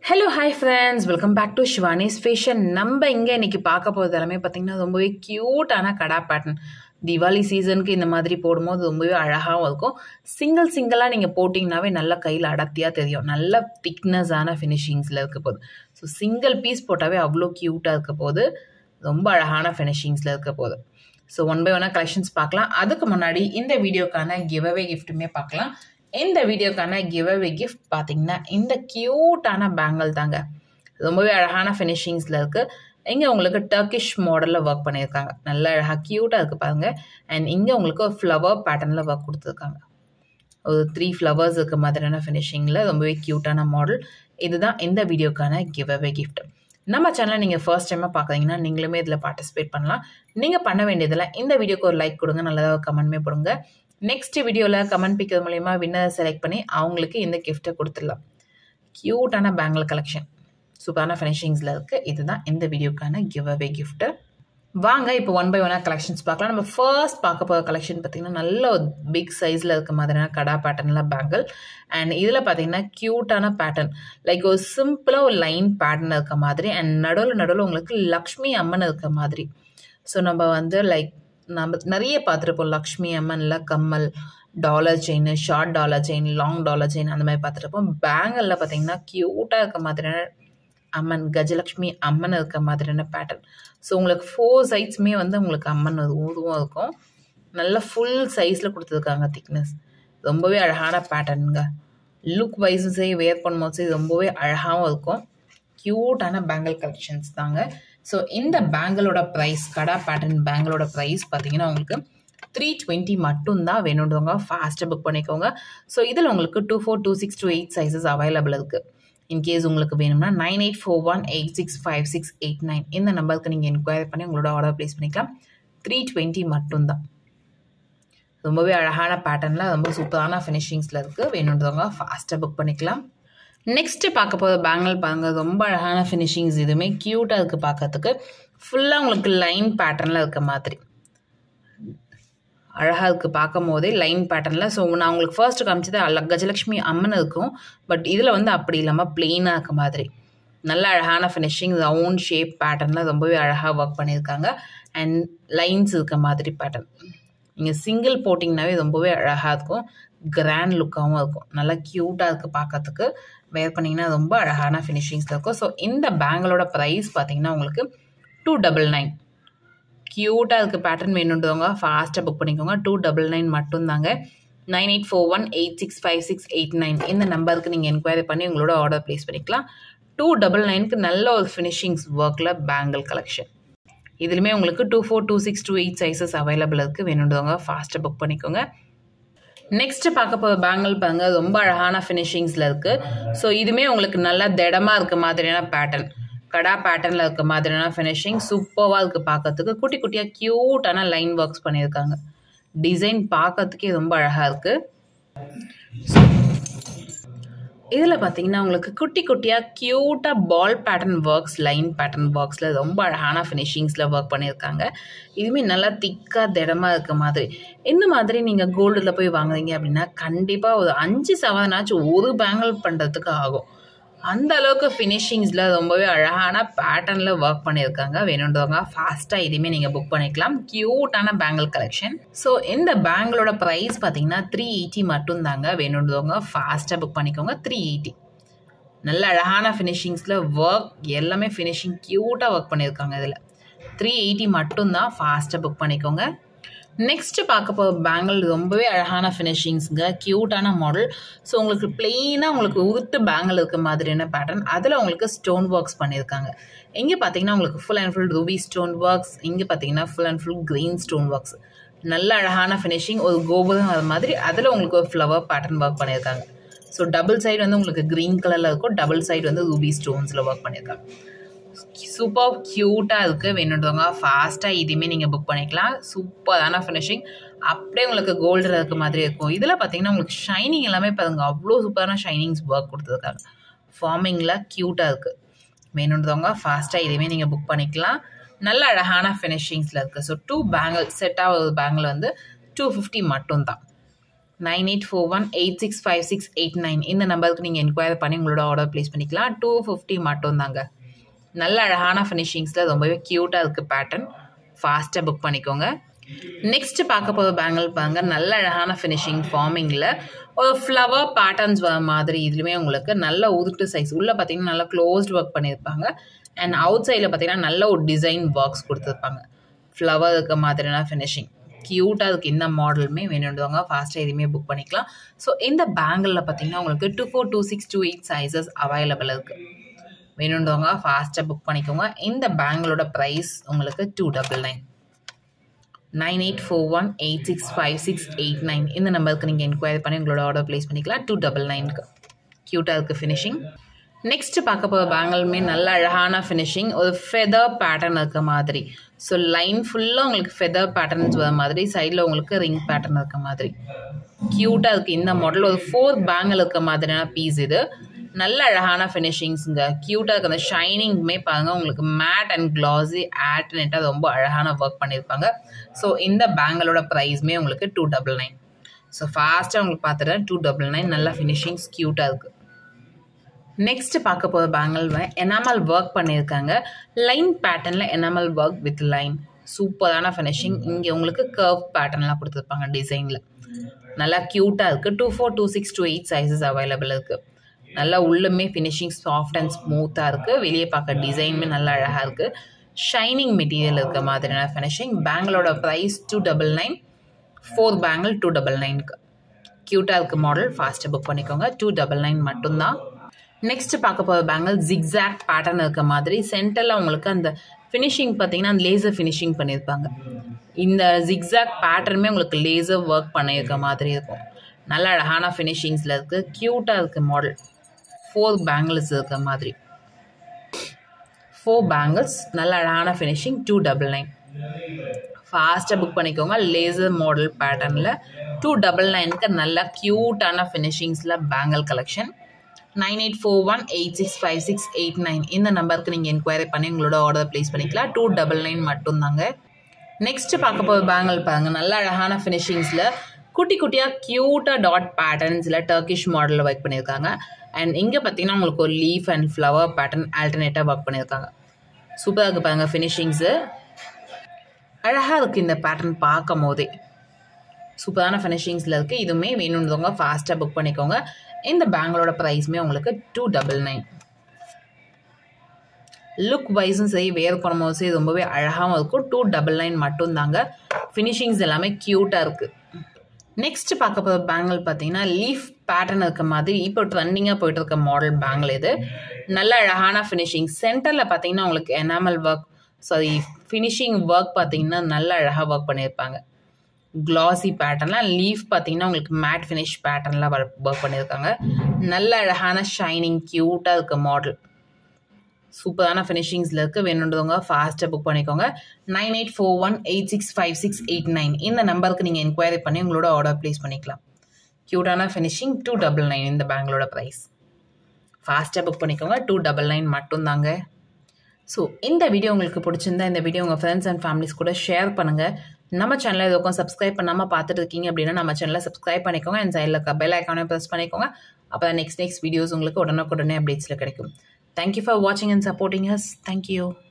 hello hi friends welcome back to Shivani's fashion நம்ம இங்கே இன்னைக்கு பார்க்க போகிறது எல்லாமே பார்த்தீங்கன்னா ரொம்பவே க்யூட்டான கடா பேட்டர்ன் தீபாவளி சீசனுக்கு இந்த மாதிரி போடும்போது ரொம்பவே அழகாகவும் இருக்கும் சிங்கிள் சிங்கிளாக நீங்கள் போட்டிங்கனாவே நல்ல கையில் அடர்த்தியாக தெரியும் நல்ல திக்னஸான ஃபினிஷிங்ஸில் இருக்க போகுது ஸோ சிங்கிள் பீஸ் போட்டாவே அவ்வளோ க்யூட்டாக இருக்க போகுது ரொம்ப அழகான ஃபினிஷிங்ஸில் இருக்க போகுது ஸோ ஒன் பை ஒன்னாக கலெக்ஷன்ஸ் பார்க்கலாம் அதுக்கு முன்னாடி இந்த வீடியோக்கான கிவ் அவே கிஃப்ட்டுமே பார்க்கலாம் இந்த வீடியோக்கான கிவ் அவே கிஃப்ட் பார்த்தீங்கன்னா இந்த க்யூட்டான பேங்கிள் தாங்க ரொம்பவே அழகான ஃபினிஷிங்ஸில் இருக்குது இங்கே உங்களுக்கு டர்க்கிஷ் மாடலில் ஒர்க் பண்ணியிருக்காங்க நல்ல அழகாக க்யூட்டாக இருக்குது பாருங்கள் அண்ட் இங்கே உங்களுக்கு ஒரு ஃப்ளவர் பேட்டர்னில் ஒர்க் கொடுத்துருக்காங்க ஒரு த்ரீ ஃப்ளவர்ஸ் இருக்க மாதிரியான ஃபினிஷிங்கில் ரொம்பவே க்யூட்டான மாடல் இதுதான் இந்த வீடியோக்கான கிவ் அவே கிஃப்ட் நம்ம சேனலை நீங்கள் ஃபர்ஸ்ட் டைமாக பார்க்குறீங்கன்னா நீங்களுமே இதில் பார்ட்டிசிபேட் பண்ணலாம் நீங்கள் பண்ண வேண்டியதில் இந்த வீடியோக்கு ஒரு லைக் கொடுங்க நல்லதாக கமெண்ட்மே போடுங்க நெக்ஸ்ட் வீடியோவில் கமெண்ட் பிக்கிறது மூலயமா வின்னர் செலக்ட் பண்ணி அவங்களுக்கு இந்த கிஃப்ட்டை கொடுத்துடலாம் க்யூட்டான பேங்கிள் கலெக்ஷன் சூப்பரான ஃபினிஷிங்ஸில் இருக்குது இதுதான் இந்த வீடியோக்கான கிவ் அவே கிஃப்ட்டு வாங்க இப்போ ஒன் பை ஒன்னாக கலெக்ஷன்ஸ் பார்க்கலாம் நம்ம ஃபர்ஸ்ட் பார்க்க போகிற கலெக்ஷன் பார்த்திங்கன்னா நல்ல ஒரு பிக் சைஸில் இருக்க மாதிரியான கடா பேட்டர்னில் பேங்கிள் அண்ட் இதில் பார்த்தீங்கன்னா க்யூட்டான பேட்டர்ன் லைக் ஒரு சிம்பிளாக ஒரு லைன் பேட்டர்ன் இருக்க மாதிரி அண்ட் நடுவில் நடுவில் உங்களுக்கு லக்ஷ்மி அம்மன் இருக்க மாதிரி ஸோ நம்ம வந்து லைக் நம்ம நிறைய பார்த்துருப்போம் லக்ஷ்மி அம்மனில் கம்மல் dollar chain short dollar chain long dollar chain அந்த மாதிரி பார்த்துருப்போம் பேங்கிளில் பார்த்தீங்கன்னா க்யூட்டாக இருக்க மாதிரியான அம்மன் கஜலக்ஷ்மி அம்மன் இருக்க மாதிரியான பேட்டர்ன் ஸோ உங்களுக்கு ஃபோர் சைட்ஸுமே வந்து உங்களுக்கு அம்மன் ஊதுவும் இருக்கும் நல்ல ஃபுல் சைஸில் கொடுத்துருக்காங்க திக்னஸ் ரொம்பவே அழகான பேட்டர்னுங்க லுக் வைஸும் சரி வேர் பண்ணும்போது சரி ரொம்பவே அழகாகவும் இருக்கும் க்யூட்டான பேங்கிள் கலெக்ஷன்ஸ் தாங்க ஸோ இந்த பேங்கிளோட ப்ரைஸ் கடா பேட்டர்ன் பேங்கிளோட ப்ரைஸ் பார்த்தீங்கன்னா உங்களுக்கு த்ரீ டுவெண்ட்டி மட்டும்தான் வேணுன்றவங்க ஃபாஸ்ட்டாக புக் பண்ணிக்கோங்க ஸோ இதில் உங்களுக்கு two four two six two eight sizes available இருக்குது இன்கேஸ் உங்களுக்கு வேணும்னா nine eight four one eight six five six eight nine இந்த நம்பருக்கு நீங்கள் என்கொயரி பண்ணி உங்களோட ஆர்டர் ப்ளேஸ் பண்ணிக்கலாம் த்ரீ டுவெண்ட்டி மட்டும்தான் ரொம்பவே அழகான பேட்டர்னில் ரொம்ப சூப்பரான ஃபினிஷிங்ஸில் இருக்குது வேணுன்றவங்க ஃபாஸ்ட்டாக புக் பண்ணிக்கலாம் நெக்ஸ்ட்டு பார்க்க போகிற பேங்கிள் பாருங்க ரொம்ப அழகான ஃபினிஷிங்ஸ் இதுவுமே க்யூட்டாக இருக்குது பார்க்கறதுக்கு ஃபுல்லாக உங்களுக்கு லைன் பேட்டர்னில் இருக்க மாதிரி அழகாக இருக்குது பார்க்கும் போதே லைன் பேட்டர்னில் ஸோ நான் உங்களுக்கு ஃபர்ஸ்ட் காமிச்சது அல்ல கஜலக்ஷ்மி அம்மன் இருக்கும் பட் இதில் வந்து அப்படி இல்லாமல் பிளெயினாக இருக்க மாதிரி நல்ல அழகான ஃபினிஷிங் ரவுண்ட் ஷேப் பேட்டர்னில் ரொம்பவே அழகாக ஒர்க் பண்ணியிருக்காங்க அண்ட் லைன்ஸ் இருக்க மாதிரி பேட்டர்ன் நீங்கள் சிங்கிள் போட்டிங்கனாவே ரொம்பவே அழகாக இருக்கும் கிராண்ட் லுக்காகவும் இருக்கும் நல்லா க்யூட்டாக இருக்குது பார்க்கறதுக்கு வேர் பண்ணிங்கன்னா ரொம்ப அழகான ஃபினிஷிங்ஸில் இருக்கும் ஸோ இந்த பேங்கிளோட ப்ரைஸ் பார்த்தீங்கன்னா உங்களுக்கு டூ டபுள் நைன் க்யூட்டாக இருக்குது பேட்டர்ன் வேணுன்றவங்க ஃபாஸ்ட்டாக புக் பண்ணிக்கோங்க டூ டபுள் நைன் மட்டும்தாங்க nine eight four one eight six five six eight nine இந்த நம்பருக்கு நீங்கள் என்கொயரி பண்ணி உங்களோட ஆர்டர் ப்ளேஸ் பண்ணிக்கலாம் டூ டபுள் நைனுக்கு நல்ல ஒரு ஃபினிஷிங்ஸ் ஒர்க்கில் பேங்கிள் கலெக்ஷன் இதுலையுமே உங்களுக்கு two four two six two eight sizes available இருக்குது வேணுன்றவங்க ஃபாஸ்ட்டாக புக் பண்ணிக்கோங்க நெக்ஸ்ட் பார்க்க போகிற பேங்கிள் பாருங்க ரொம்ப அழகான ஃபினிஷிங்ஸில் இருக்குது ஸோ இதுவுமே உங்களுக்கு நல்லா திடமாக இருக்க மாதிரியான பேட்டர்ன் கடா பேட்டர்னில் இருக்க மாதிரியான ஃபினிஷிங் சூப்பராக இருக்குது பார்க்கறதுக்கு குட்டி குட்டியாக க்யூட்டான லைன் ஒர்க்ஸ் பண்ணியிருக்காங்க டிசைன் பார்க்கறதுக்கே ரொம்ப அழகாக இருக்குது இதில் பார்த்தீங்கன்னா உங்களுக்கு குட்டி குட்டியாக க்யூட்டாக ball pattern works line pattern ஒர்க்ஸில் ரொம்ப அழகான ஃபினிஷிங்ஸில் ஒர்க் பண்ணியிருக்காங்க இதுவுமே நல்லா திக்காக திடமாக இருக்க மாதிரி இந்த மாதிரி நீங்கள் கோல்டில் போய் வாங்குறீங்க அப்படின்னா கண்டிப்பாக ஒரு அஞ்சு செவனாச்சும் ஒரு பேங்கிள் பண்ணுறதுக்கு ஆகும் அந்த அளவுக்கு ஃபினிஷிங்ஸில் ரொம்பவே அழகான பேட்டர்னில் ஒர்க் பண்ணியிருக்காங்க வேணுன்றவங்க ஃபாஸ்ட்டாக இதுவுமே நீங்கள் புக் பண்ணிக்கலாம் க்யூட்டான பேங்கிள் கலெக்ஷன் ஸோ இந்த பேங்கிளோட ப்ரைஸ் பார்த்தீங்கன்னா த்ரீ எயிட்டி மட்டும்தாங்க வேணுன்றவங்க ஃபாஸ்ட்டாக புக் பண்ணிக்கோங்க த்ரீ எயிட்டி நல்ல அழகான ஃபினிஷிங்ஸில் ஒர்க் எல்லாமே ஃபினிஷிங் க்யூட்டாக ஒர்க் பண்ணியிருக்காங்க இதில் த்ரீ எயிட்டி மட்டும்தான் ஃபாஸ்ட்டாக புக் பண்ணிக்கோங்க நெக்ஸ்ட்டு பார்க்க போகிற பேங்கிள் ரொம்பவே அழகான ஃபினிஷிங்ஸுங்க க்யூட்டான மாடல் ஸோ உங்களுக்கு பிளெயினாக உங்களுக்கு உருட்டு பேங்கிள் இருக்க மாதிரியான பேட்டர்ன் அதில் உங்களுக்கு ஸ்டோன் ஒர்க்ஸ் பண்ணியிருக்காங்க இங்கே பார்த்தீங்கன்னா உங்களுக்கு full and full ruby stone works இங்கே பார்த்தீங்கன்னா full and full green stone works நல்ல அழகான ஃபினிஷிங் ஒரு கோபுரம் அது மாதிரி அதில் உங்களுக்கு ஒரு ஃப்ளவர் பேட்டர்ன் ஒர்க் பண்ணியிருக்காங்க ஸோ டபுள் சைடு வந்து உங்களுக்கு க்ரீன் கலரில் இருக்கும் டபுள் சைடு வந்து ரூபி ஸ்டோன்ஸில் ஒர்க் பண்ணியிருக்காங்க சூப்பர் க்யூட்டாக இருக்குது வேணுன்றவங்க ஃபாஸ்ட்டாக இதுவுமே நீங்கள் புக் பண்ணிக்கலாம் சூப்பரான ஃபினிஷிங் அப்படியே உங்களுக்கு கோல்டில் இருக்க மாதிரி இருக்கும் இதில் பார்த்தீங்கன்னா உங்களுக்கு ஷைனிங் எல்லாமே பாருங்க அவ்வளோ சூப்பரான ஷைனிங்ஸ் ஒர்க் கொடுத்துருக்காங்க ஃபார்மிங்கில் க்யூட்டாக இருக்குது வேணுன்றவங்க ஃபாஸ்ட்டாக இதுவுமே நீங்கள் புக் பண்ணிக்கலாம் நல்ல அழகான ஃபினிஷிங்ஸில் இருக்குது ஸோ டூ பேங்கிள் செட்டாக ஒரு பேங்கிள் வந்து டூ ஃபிஃப்டி மட்டும்தான் nine eight four one eight six five six eight nine இந்த நம்பருக்கு நீங்கள் என்கொயரி பண்ணி உங்களோட ஆர்டர் ப்ளேஸ் பண்ணிக்கலாம் டூ ஃபிஃப்டி மட்டும் தாங்க நல்ல அழகான ஃபினிஷிங்ஸில் ரொம்பவே க்யூட்டாக இருக்குது பேட்டர்ன் ஃபாஸ்ட்டாக புக் பண்ணிக்கோங்க நெக்ஸ்ட் பார்க்க போகிற பேங்கிள் பாருங்க நல்ல அழகான ஃபினிஷிங் ஃபார்மிங்கில் ஒரு ஃப்ளவர் பேட்டர்ன்ஸ் வர மாதிரி இதுலையுமே உங்களுக்கு நல்ல உருட்டு சைஸ் உள்ளே பார்த்தீங்கன்னா நல்லா க்ளோஸ்ட் ஒர்க் பண்ணியிருப்பாங்க அண்ட் அவுட் சைடில் பார்த்தீங்கன்னா நல்ல ஒரு டிசைன் பாக்ஸ் கொடுத்துருப்பாங்க ஃப்ளவர் இருக்க மாதிரியான ஃபினிஷிங் க்யூட்டாக இருக்குது இந்த மாடலுமே வேணுன்றவங்க ஃபாஸ்ட்டாக எதுவுமே புக் பண்ணிக்கலாம் ஸோ இந்த பேங்கிளில் பார்த்தீங்கன்னா உங்களுக்கு two four two six two eight sizes available இருக்குது வேணுன்றவங்க ஃபாஸ்ட்டாக புக் பண்ணிக்கோங்க இந்த பேங்கிளோட ப்ரைஸ் உங்களுக்கு two double nine nine eight four one eight six five six eight nine இந்த நம்பருக்கு நீங்கள் என்கொயரி பண்ணி உங்களோட ஆர்டர் ப்ளேஸ் பண்ணிக்கலாம் டூ டபுள் நைனுக்கு க்யூட்டாக இருக்குது ஃபினிஷிங் நெக்ஸ்ட் பார்க்க போகிற பேங்கிளுமே நல்ல அழகான ஃபினிஷிங் ஒரு ஃபெதர் பேட்டர்ன் இருக்க மாதிரி ஸோ லைன் ஃபுல்லாக உங்களுக்கு ஃபெதர் பேட்டர்ன்ஸ் வர மாதிரி சைடில் உங்களுக்கு ரிங் பேட்டர்ன் இருக்க மாதிரி க்யூட்டாக இருக்குது இந்த மாடல் ஒரு ஃபோர் பேங்கிள் இருக்க மாதிரியான பீஸ் இது நல்ல அழகான ஃபினிஷிங்ஸுங்க க்யூட்டாக இருக்குது அந்த ஷைனிங்குமே பாருங்கள் உங்களுக்கு மேட் அண்ட் க்ளாஸி ஆட்னேட்டாக ரொம்ப அழகான ஒர்க் பண்ணியிருப்பாங்க ஸோ இந்த பேங்கிளோட ப்ரைஸுமே உங்களுக்கு டூ டபுள் நைன் ஸோ ஃபாஸ்ட்டாக உங்களுக்கு பார்த்துட்டேன் டூ டபுள் நைன் நல்ல ஃபினிஷிங்ஸ் க்யூட்டாக இருக்குது நெக்ஸ்ட் பார்க்க போகிற பேங்கிள் எனாமல் ஒர்க் பண்ணியிருக்காங்க லைன் பேட்டர்னில் எனாமல் ஒர்க் வித் லைன் சூப்பரான ஃபினிஷிங் இங்கே உங்களுக்கு கர்வ் பேட்டர்ன்லாம் கொடுத்துருப்பாங்க டிசைனில் நல்லா க்யூட்டாக இருக்குது two four two six two eight sizes available இருக்குது நல்லா உள்ளுமே ஃபினிஷிங் சாஃப்ட் அண்ட் ஸ்மூத்தாக இருக்குது வெளியே பார்க்க டிசைனுமே நல்லா அழகாக இருக்குது ஷைனிங் மெட்டீரியல் இருக்க மாதிரியான ஃபினிஷிங் பேங்கிளோட price two double nine four bangle two double நைனுக்கு க்யூட்டாக இருக்குது மாடல் ஃபாஸ்ட்டாக புக் பண்ணிக்கோங்க டூ டபுள் நைன் மட்டும்தான் நெக்ஸ்ட் பார்க்க போகிற பேங்கிள் ஜிக்ஸாக் பேட்டர்ன் இருக்க மாதிரி சென்டரில் உங்களுக்கு அந்த ஃபினிஷிங் பார்த்தீங்கன்னா அந்த லேசர் ஃபினிஷிங் பண்ணியிருப்பாங்க இந்த ஜிக்ஸாக் பேட்டர்னுமே உங்களுக்கு லேசர் ஒர்க் பண்ணியிருக்க மாதிரி இருக்கும் நல்ல அழகான ஃபினிஷிங்ஸில் இருக்குது க்யூட்டாக இருக்குது மாடல் ஃபோர் பேங்கிள்ஸ் இருக்க மாதிரி ஃபோர் பேங்கிள்ஸ் நல்ல அழகான ஃபினிஷிங் டூ டபுள் நைன் ஃபாஸ்ட்டாக புக் பண்ணிக்கோங்க லேசர் மாடல் பேட்டர்னில் டூ டபுள் நைனுக்கு நல்ல க்யூட்டான ஃபினிஷிங்ஸில் bangle collection nine eight four one eight six five six eight nine இந்த நம்பருக்கு நீங்கள் என்கொயரி பண்ணி உங்களோட ஆர்டர் ப்ளேஸ் பண்ணிக்கலாம் டூ டபுள் நைன் மட்டும்தாங்க நெக்ஸ்ட்டு பார்க்க போகிற பேங்கிள் பாருங்கள் நல்ல அழகான ஃபினிஷிங்ஸில் குட்டி குட்டியாக க்யூட்டாக டாட் பேட்டர்ன்ஸில் டர்க்கிஷ் மாடலில் ஒர்க் பண்ணியிருக்காங்க அண்ட் இங்கே பார்த்தீங்கன்னா உங்களுக்கு ஒரு லீஃப் அண்ட் ஃப்ளவர் பேட்டர்ன் ஆல்டர்னேட்டாக ஒர்க் பண்ணியிருக்காங்க சூப்பராக இருக்குது பாருங்கள் ஃபினிஷிங்ஸு அழகாக இருக்குது இந்த பேட்டர்ன் பார்க்கும் போதே சூப்பரான ஃபினிஷிங்ஸில் இருக்குது இதுவுமே வேணுன்றவங்க ஃபாஸ்ட்டாக புக் பண்ணிக்கோங்க இந்த பேங்களோட ப்ரைஸுமே உங்களுக்கு டூ டபுள் நைன் லுக் வைஸும் சரி வேறு குணமும் சரி ரொம்பவே அழகாகவும் இருக்கும் டூ டபுள் நைன் மட்டும்தாங்க ஃபினிஷிங்ஸ் எல்லாமே க்யூட்டாக இருக்குது நெக்ஸ்ட் பார்க்க போகிற பேங்கிள் பார்த்தீங்கன்னா லீஃப் பேட்டர்ன் இருக்க மாதிரி இப்போ ட்ரெண்டிங்காக போயிட்டு இருக்க மாடல் பேங்கிள் இது நல்ல அழகான ஃபினிஷிங் சென்டரில் பார்த்தீங்கன்னா உங்களுக்கு enamel work sorry finishing work பார்த்தீங்கன்னா நல்ல அழகாக ஒர்க் பண்ணியிருப்பாங்க க்ளாஸி பேட்டர்ன்லாம் லீஃப் பார்த்தீங்கன்னா உங்களுக்கு மேட் ஃபினிஷ் பேட்டர்ன்லாம் ஒர்க் பண்ணியிருக்காங்க நல்ல அழகான ஷைனிங் க்யூட்டாக இருக்க மாடல் சூப்பரான ஃபினிஷிங்ஸில் இருக்குது வேணுன்றவங்க ஃபாஸ்ட்டாக புக் பண்ணிக்கோங்க nine eight four one eight six five six eight nine இந்த நம்பருக்கு நீங்கள் என்கொயரி பண்ணி உங்களோட ஆர்டர் ப்ளேஸ் பண்ணிக்கலாம் க்யூட்டான ஃபினிஷிங் டூ டபுள் நைன் இந்த பேங்களோட ப்ரைஸ் ஃபாஸ்ட்டாக புக் பண்ணிக்கோங்க டூ டபுள் நைன் மட்டும்தாங்க ஸோ இந்த வீடியோ உங்களுக்கு பிடிச்சிருந்தா இந்த வீடியோ உங்கள் ஃப்ரெண்ட்ஸ் அண்ட் ஃபேமிலிஸ் கூட ஷேர் பண்ணுங்கள் நம்ம சேனலில் எதுக்கும் சப்ஸ்கிரைப் பண்ணாமல் பார்த்துட்டு இருக்கீங்க அப்படின்னா நம்ம சேனலை சப்ஸ்கிரைப் பண்ணிக்கோங்க அண்ட் சைடில் இருக்க பெல் ஐக்கானே ப்ரெஸ் பண்ணிக்கோங்க அப்போ நெக்ஸ்ட் நெக்ஸ்ட் வீடியோஸ் உங்களுக்கு உடனுக்குடனே அப்டேட்ஸில் கிடைக்கும் தேங்க்யூ ஃபார் வாட்சிங் அண்ட் சப்போர்ட்டிங் ஹஸ் தேங்க்யூ